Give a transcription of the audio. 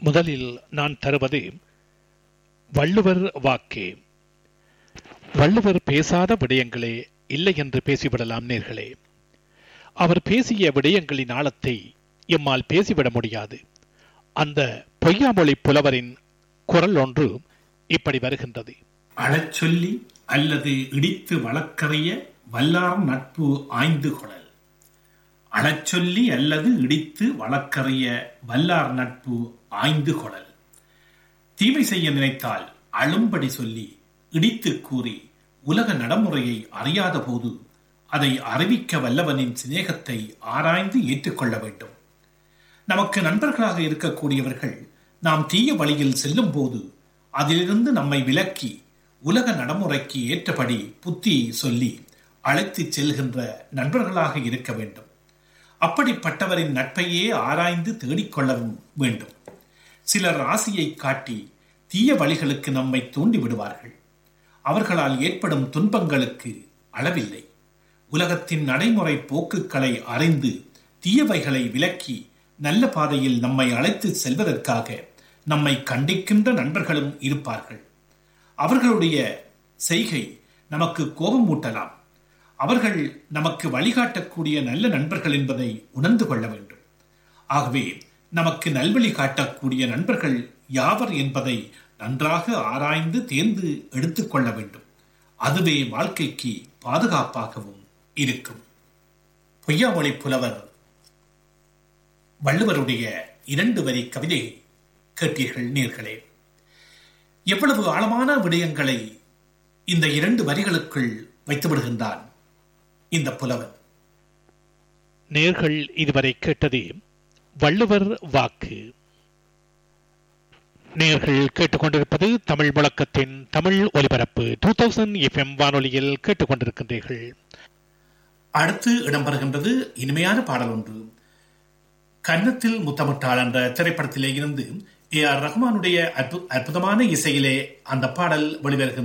முதலில் நான் தருவது வள்ளுவர் வாக்கே வள்ளுவர் பேசாத விடயங்களே இல்லை என்று பேசிவிடலாம் நேர்களே அவர் பேசிய விடயங்களின் ஆழத்தை எம்மால் பேசிவிட முடியாது அந்த பொய்யாமொழி புலவரின் குரல் ஒன்று இப்படி வருகின்றது அழச்சொல்லி அல்லது இடித்து வழக்கறிய வல்லார் நட்பு ஆய்ந்து கொளல் அழச்சொல்லி அல்லது இடித்து வழக்கறிய வல்லார் நட்பு ஆய்ந்து கொளல் தீமை செய்ய நினைத்தால் அழும்படி சொல்லி இடித்து கூறி உலக நடைமுறையை அறியாத போது அதை அறிவிக்க வல்லவனின் சிநேகத்தை ஆராய்ந்து ஏற்றுக்கொள்ள வேண்டும் நமக்கு நண்பர்களாக இருக்கக்கூடியவர்கள் நாம் தீய வழியில் செல்லும் போது அதிலிருந்து நம்மை விலக்கி உலக நடைமுறைக்கு ஏற்றபடி புத்தி சொல்லி அழைத்துச் செல்கின்ற நண்பர்களாக இருக்க வேண்டும் அப்படிப்பட்டவரின் நட்பையே ஆராய்ந்து தேடிக்கொள்ளவும் வேண்டும் சிலர் ராசியை காட்டி தீய வழிகளுக்கு நம்மை தூண்டி விடுவார்கள் அவர்களால் ஏற்படும் துன்பங்களுக்கு அளவில்லை உலகத்தின் நடைமுறை போக்குகளை அறிந்து தீயவைகளை விலக்கி நல்ல பாதையில் நம்மை அழைத்து செல்வதற்காக நம்மை கண்டிக்கின்ற நண்பர்களும் இருப்பார்கள் அவர்களுடைய செய்கை நமக்கு கோபம் ஊட்டலாம் அவர்கள் நமக்கு வழிகாட்டக்கூடிய நல்ல நண்பர்கள் என்பதை உணர்ந்து கொள்ள வேண்டும் ஆகவே நமக்கு நல்வழி காட்டக்கூடிய நண்பர்கள் யாவர் என்பதை நன்றாக ஆராய்ந்து தேர்ந்து எடுத்துக்கொள்ள வேண்டும் அதுவே வாழ்க்கைக்கு பாதுகாப்பாகவும் இருக்கும் பொய்யாமொழி புலவர் வள்ளுவருடைய இரண்டு வரி கவிதை கேட்டீர்கள் நேர்களே எவ்வளவு ஆழமான விடயங்களை இந்த இரண்டு வரிகளுக்குள் வைத்து விடுகின்றான் இந்த புலவன் நேர்கள் இதுவரை கேட்டது வள்ளுவர் வாக்கு நேர்கள் கேட்டுக்கொண்டிருப்பது தமிழ் முழக்கத்தின் தமிழ் ஒலிபரப்பு டூ தௌசண்ட் எஃப்எம் வானொலியில் கேட்டுக்கொண்டிருக்கின்றீர்கள் அடுத்து இடம்பெறுகின்றது இனிமையான பாடல் ஒன்று கன்னத்தில் முத்தமிட்டாள் என்ற திரைப்படத்திலே இருந்து ஏ ஆர் ரஹ்மானுடைய அற்புதமான இசையிலே அந்த பாடல் வெளிவருகின்றது